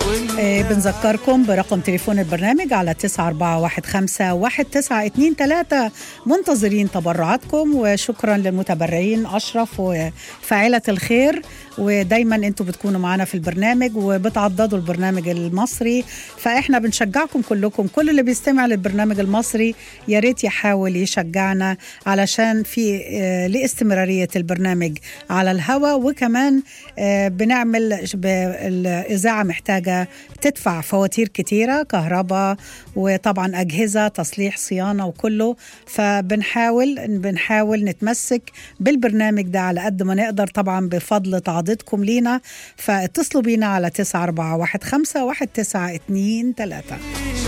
آه، بنذكركم برقم تليفون البرنامج على 94151 منتظرين تبرعاتكم وشكرا للمتبرعين أشرف وفاعلة الخير ودايما انتم بتكونوا معنا في البرنامج وبتعضدوا البرنامج المصري فاحنا بنشجعكم كلكم كل اللي بيستمع للبرنامج المصري يا ريت يحاول يشجعنا علشان في آه، لاستمرارية البرنامج على الهواء وكمان آه، بنعمل ب- الإذاعة محتاجة تدفع فواتير كتيرة كهرباء وطبعا أجهزة تصليح صيانة وكله فبنحاول بنحاول نتمسك بالبرنامج ده على قد ما نقدر طبعا بفضل تعضيدكم لينا فاتصلوا بينا على 941 1923